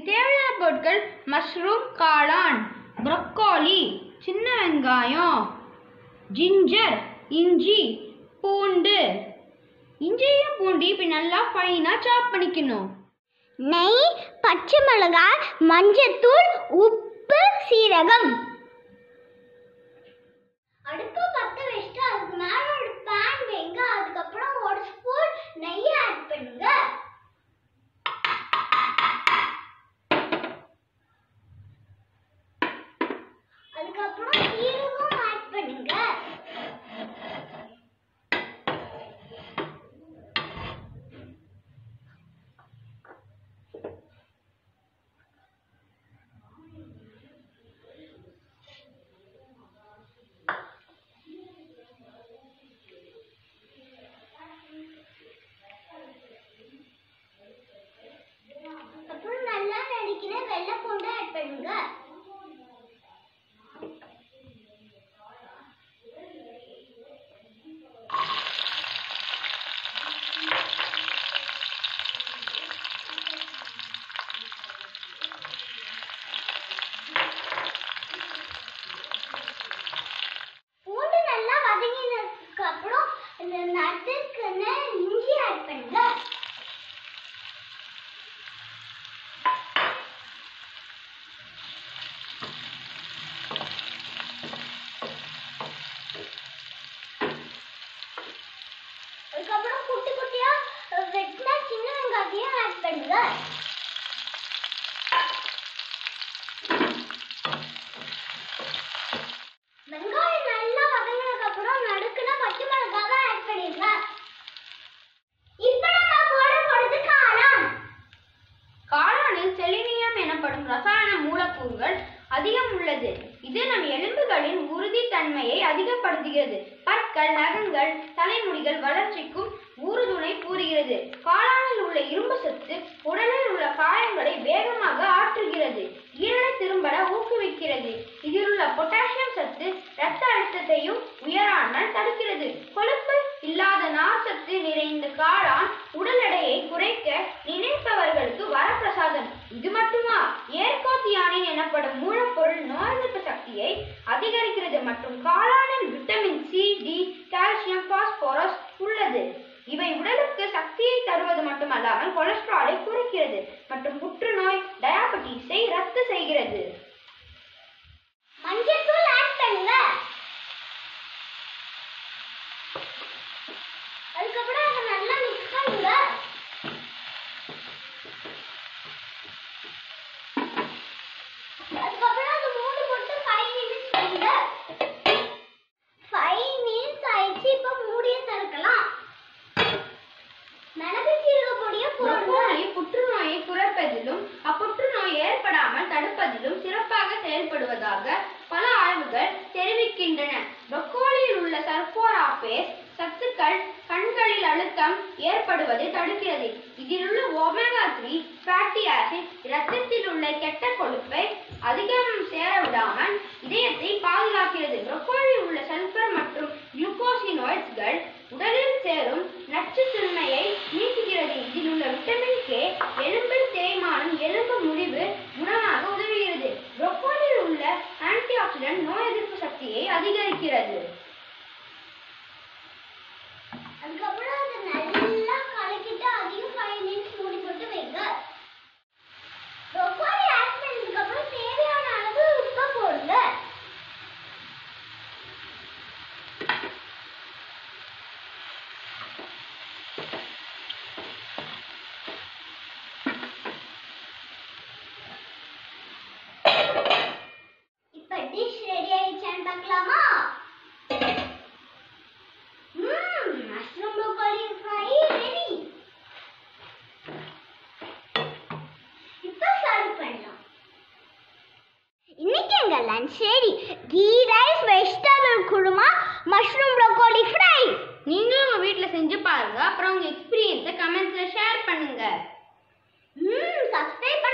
தேவையான பொருட்கள் மஷ்ரூம் காளான் ப்ரொக்கோலி சின்ன வெங்காயம் ஜிஞ்சர் இஞ்சி பூண்டு இஞ்சியும் பூண்டு இப்படி நல்லா ஃபைனாக சாப் பண்ணிக்கணும் நெய் பச்சை மிளகாய் மஞ்சத்தூள் உப்பு சீரகம் அடுப்பு பத்த வச்சுட்டு அதுக்கு மேல ஒரு பேன் வைங்க அதுக்கப்புறம் ஒரு ஸ்பூன் நெய் ஆட் பண்ணுங்க அதுக்கப்புறம் சீரகம் ஆட் பண்ணுங்க அப்புறம் நல்லா நடிக்கிற வெள்ளை பூண்டு ஆட் பண்ணுங்க பூண்டு நல்லா வதங்கினதுக்கு அப்புறம் இந்த நட்டுக்குன்னு இஞ்சி ஆட் பண்ணுங்க அதுக்கப்புறம் குட்டி குட்டியா வெட்டினா சின்ன வெங்காயத்தையும் ஆட் பண்ணுங்க வெங்காயம் நல்லா வதங்கினதுக்கு அப்புறம் நடுக்குன பச்சை மிளகாவை ஆட் பண்ணிடுங்க இப்போ நம்ம போட போறது காளான் காளானில் செலினியம் எனப்படும் ரசாயன மூலக்கூறுகள் அதிகம் உள்ளது இது நம் எலும்புகளின் உறுதித்தன்மையை அதிகப்படுத்துகிறது பற்கள் நகங்கள் தலைமுடிகள் வளர்ச்சிக்கும் உறுதுணை கூறுகிறது காளானில் உள்ள இரும்பு சத்து உடலில் உள்ள காயங்களை வேகமாக ஆற்றுகிறது ஈரலை திரும்பட ஊக்குவிக்கிறது இதில் உள்ள பொட்டாசியம் சத்து இரத்த அழுத்தத்தையும் உயராமல் தடுக்கிறது கொழுப்பு இல்லாத நார்ச்சத்து நிறைந்த காளான் உடல் எடையை குறைக்க நினைப்பவர்களுக்கு வரப்பிரசாதம் இது மட்டுமா ஏர்கோத்தியானின் எனப்படும் மூலப்பொருள் நோய் எதிர்ப்பு சக்தியை அதிகரிக்கிறது மற்றும் காளானில் vitamin C D calcium phosphorus உள்ளது இவை உடலுக்கு சக்தியை தருவது மட்டுமல்லாமல் கொலஸ்ட்ராலை குறைக்கிறது மற்றும் புற்றுநோய் டயாபெட்டிஸை ரத்து செய்கிறது மஞ்சத்தூள் ஆட் பண்ணுங்க அதுக்கப்புறம் அதை நல்லா மிக்ஸ் பண்ணுங்க அதுக்கப்புறம் அது மூணு போட்டு ஃபைவ் மினிட்ஸ் பண்ணுங்க ஃபைவ் மினிட்ஸ் ஆயிடுச்சு இப்போ மூடிய திறக்கலாம் மிளகு சீரக பொடியை போடுங்க ப்ரொக்கோலி புற்றுநோயை குறைப்பதிலும் அப்புற்றுநோய் ஏற்படாமல் தடுப்பதிலும் சிறப்பாக செயல்படுவதாக பல ஆய்வுகள் தெரிவிக்கின்றன ப்ரொக்கோலியில் உள்ள சல்போராபேஸ் சத்துக்கள் கண்களில் அழுத்தம் ஏற்படுவதை தடுக்கிறது இதில் உள்ள ஒமேகா த்ரீ ஃபேட்டி ஆசிட் இரத்தத்தில் உள்ள கெட்ட கொழுப்பை அதிகம் சேர விடாமல் இதயத்தை பாதுகாக்கிறது ப்ரொக்கோலியில் உள்ள சல்பர் மற்றும் குளுக்கோசினோய்ட்ஸ்கள் உடலில் சேரும் நச்சுத்தன்மையை நீக்குகிறது இதில் உள்ள விட்டமின் கே எலும்பில் தேய்மானம் எலும்பு முறிவு குணமாக உதவுகிறது ப்ரொக்கோலியில் உள்ள ஆன்டி ஆக்சிடென்ட் நோய் எதிர்ப்பு சக்தியை அதிகரிக்கிறது அதுக்கப்புறம் அதை நல்லா கலக்கிட்டு அதையும் ஃபைவ் மினிட்ஸ் மூடி போட்டு வைங்க ப்ரொக்கோலி ஆட் பண்ணதுக்கு அப்புறம் தேவையான அளவு உப்பு போடுங்க இப்ப டிஷ் ரெடி ஆயிடுச்சான்னு பார்க்கலாமா ம்ம் மஷ்ரூம் ப்ரோக்கோலி ஃப்ரை ரெடி இப்போ சர்வ் பண்ணலாம் இன்னைக்கு எங்க lunch ready ghee rice vegetable kurma mushroom broccoli fry நீங்களும் உங்க வீட்ல செஞ்சு பாருங்க அப்புறம் உங்க எக்ஸ்பீரியன்ஸை கமெண்ட்ஸ்ல ஷேர் பண்ணுங்க ம் சப்ஸ்கிரைப்